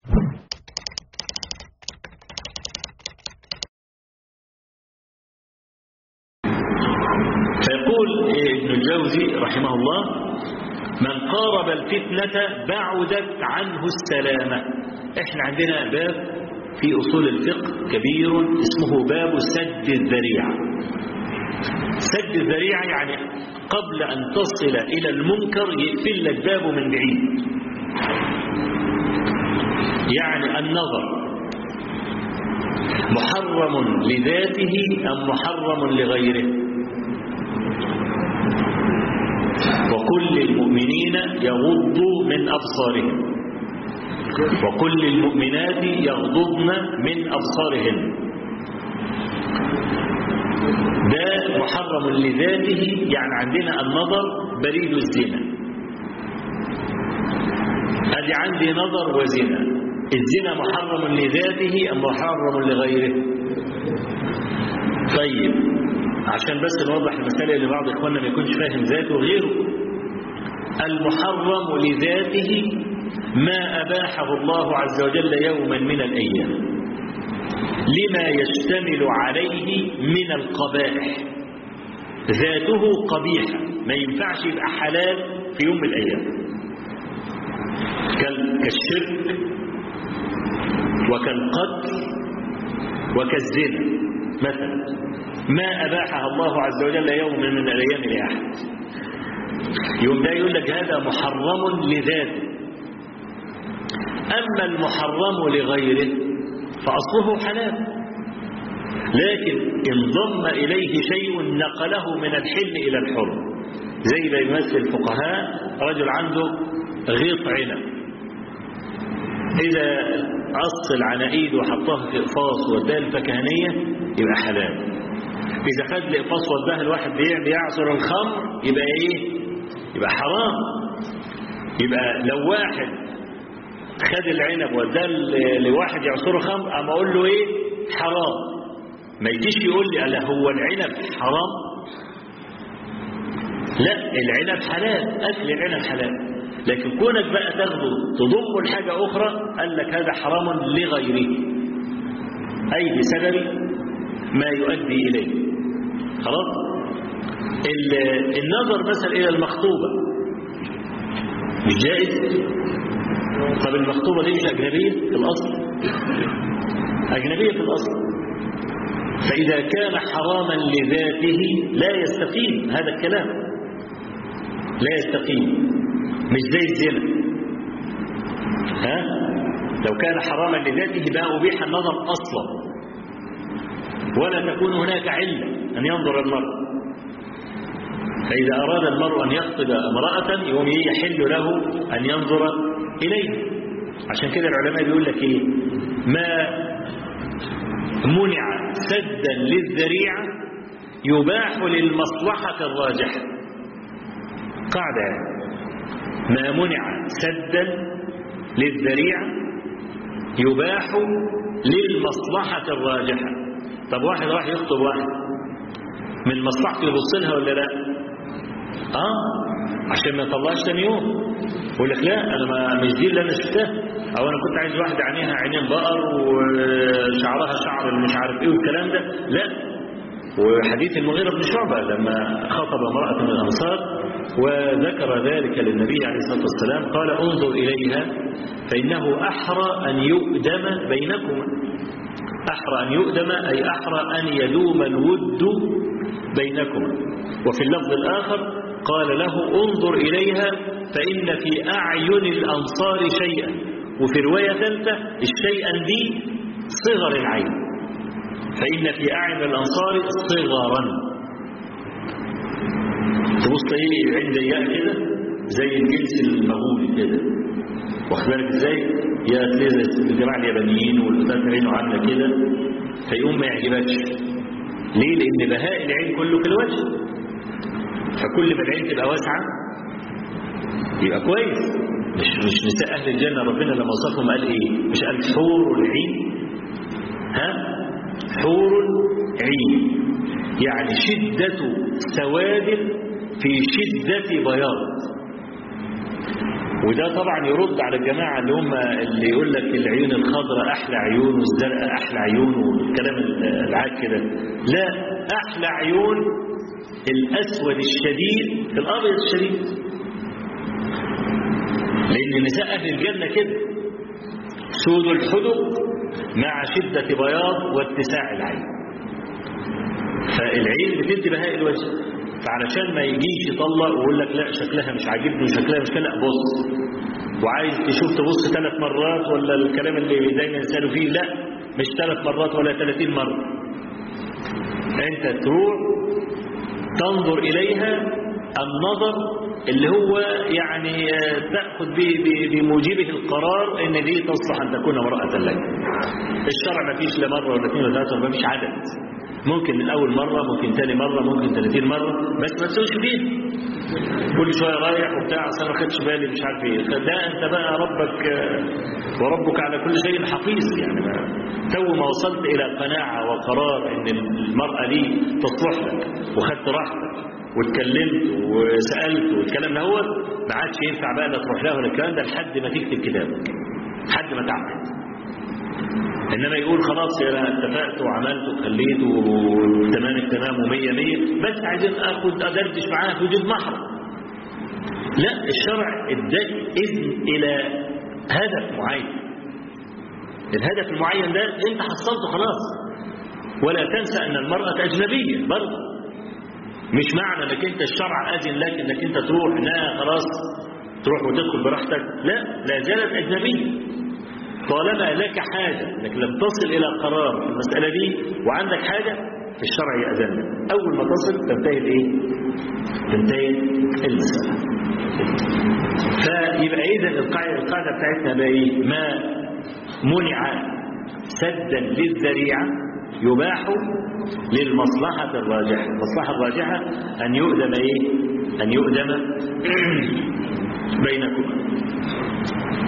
فيقول ابن الجوزي رحمه الله من قارب الفتنة بعدت عنه السلامة احنا عندنا باب في أصول الفقه كبير اسمه باب سد الذريعة سد الذريعة يعني قبل أن تصل إلى المنكر يقفل لك بابه من بعيد يعني النظر محرم لذاته أم محرم لغيره وكل المؤمنين يغضوا من أبصارهم وكل المؤمنات يغضضن من أبصارهن ده محرم لذاته يعني عندنا النظر بريد الزنا ادي عندي نظر وزنا الزنا محرم لذاته ام محرم لغيره طيب عشان بس نوضح المسألة لبعض إخواننا ما يكونش فاهم ذاته غيره المحرم لذاته ما أباحه الله عز وجل يوما من الأيام لما يشتمل عليه من القبائح ذاته قبيحة ما ينفعش يبقى حلال في يوم من الأيام كالشرك وكالقتل وكالزنا مثلا ما أباحها الله عز وجل يوم من الأيام لأحد يوم ده يقول لك هذا محرم لذاته أما المحرم لغيره فأصله حلال لكن انضم إليه شيء نقله من الحل إلى الحرم زي ما يمثل الفقهاء رجل عنده غيط عنب إذا أصل العناقيد وحطها في إقفاص واداها الفكهانية يبقى حلال إذا خد الإقفاص واداها الواحد بيعصر الخمر يبقى إيه؟ يبقى حرام يبقى لو واحد خد العنب واداه لواحد يعصره خمر أما أقول له إيه؟ حرام ما يجيش يقول لي ألا هو العنب حرام؟ لا العنب حلال أكل العنب حلال لكن كونك بقى تاخده تضم لحاجة أخرى قال لك هذا حرام لغيره أي بسبب ما يؤدي إليه خلاص النظر مثلا إلى المخطوبة مش جائز طب المخطوبة دي مش أجنبية في الأصل أجنبية في الأصل فإذا كان حراما لذاته لا يستقيم هذا الكلام لا يستقيم مش زي الزنا ها لو كان حراما لذاته بقى أبيح النظر أصلا ولا تكون هناك علة أن ينظر المرء فإذا أراد المرء أن يخطب امرأة يوم يحل له أن ينظر إليه عشان كده العلماء بيقول لك إيه ما منع سدا للذريعة يباح للمصلحة الراجحة قاعدة يعني ما منع سدا للذريعة يباح للمصلحة الراجحة طب واحد راح يخطب واحد من مصلحته يبص لها ولا لا اه عشان ما يطلعش ثاني يوم يقول لك لا انا ما مش دي اللي انا شفتها او انا كنت عايز واحده عينيها عينين بقر وشعرها شعر مش عارف ايه والكلام ده لا وحديث المغيرة بن شعبة لما خطب امرأة من الأنصار وذكر ذلك للنبي عليه الصلاة والسلام قال انظر إليها فإنه أحرى أن يؤدم بينكما أحرى أن يؤدم أي أحرى أن يدوم الود بينكما وفي اللفظ الآخر قال له انظر إليها فإن في أعين الأنصار شيئا وفي رواية ثالثة الشيئا دي صغر العين فإن في أعين الأنصار صغرا تبص ايه عند ياء كده زي الجنس المغولي كده واخد بالك ازاي يا تلاقي زي الجماعه اليابانيين والفتاه عينه عامله كده فيقوم ما يعجبكش ليه لان بهاء العين كله في الوجه فكل ما العين تبقى واسعه يبقى كويس مش مش نساء اهل الجنه ربنا لما وصفهم قال ايه مش قال حور العين ها حور عين يعني شدة سواد في شدة بياض وده طبعا يرد على الجماعة اللي هم اللي يقول لك العيون الخضراء أحلى عيون والزرقاء أحلى عيون والكلام العاد كده لا أحلى عيون الأسود الشديد في الأبيض الشديد لأن نساء أهل الجنة كده سود الحدق مع شدة بياض واتساع العين فالعين بتدي بهاء الوجه فعلشان ما يجيش يطلق ويقول لك لا شكلها مش عاجبني وشكلها مش كده لا بص وعايز تشوف تبص ثلاث مرات ولا الكلام اللي دايما يسالوا فيه لا مش ثلاث مرات ولا 30 مره انت تروح تنظر اليها النظر اللي هو يعني تاخذ بموجبه القرار ان دي تصلح ان تكون امراه لك الشرع ما فيش لا مره ولا اثنين ولا ثلاثه ما فيش عدد ممكن من أول مرة ممكن تاني مرة ممكن 30 مرة بس ما تسويش فيه كل شوية رايح وبتاع أصل ما خدش بالي مش عارف ايه ده أنت بقى ربك وربك على كل شيء حفيظ يعني تو ما وصلت إلى قناعة وقرار إن المرأة دي تصلح لك وخدت راحتك واتكلمت وسألت والكلام ده هو ما عادش ينفع بقى لا تروح له ولا الكلام ده لحد ما تكتب كتابك لحد ما تعقد انما يقول خلاص انا اتفقت وعملت وخليت وتمام التمام ومية مية بس عايزين اخد ادردش معاه في وجود محرم لا الشرع اداك اذن الى هدف معين الهدف المعين ده انت حصلته خلاص ولا تنسى ان المرأة اجنبية برضه مش معنى انك انت الشرع اذن لك انك انت تروح لا خلاص تروح وتدخل براحتك لا لا زالت اجنبيه طالما لك حاجة انك لم تصل إلى قرار في المسألة دي وعندك حاجة في الشرع يأذن لك أول ما تصل تنتهي الإيه؟ تنتهي المسألة فيبقى إذا القاعدة القاعدة بتاعتنا بقى إيه؟ ما منع سدا للذريعة يباح للمصلحة الراجحة المصلحة الراجحة أن يؤدم إيه؟ أن يؤدم بينكم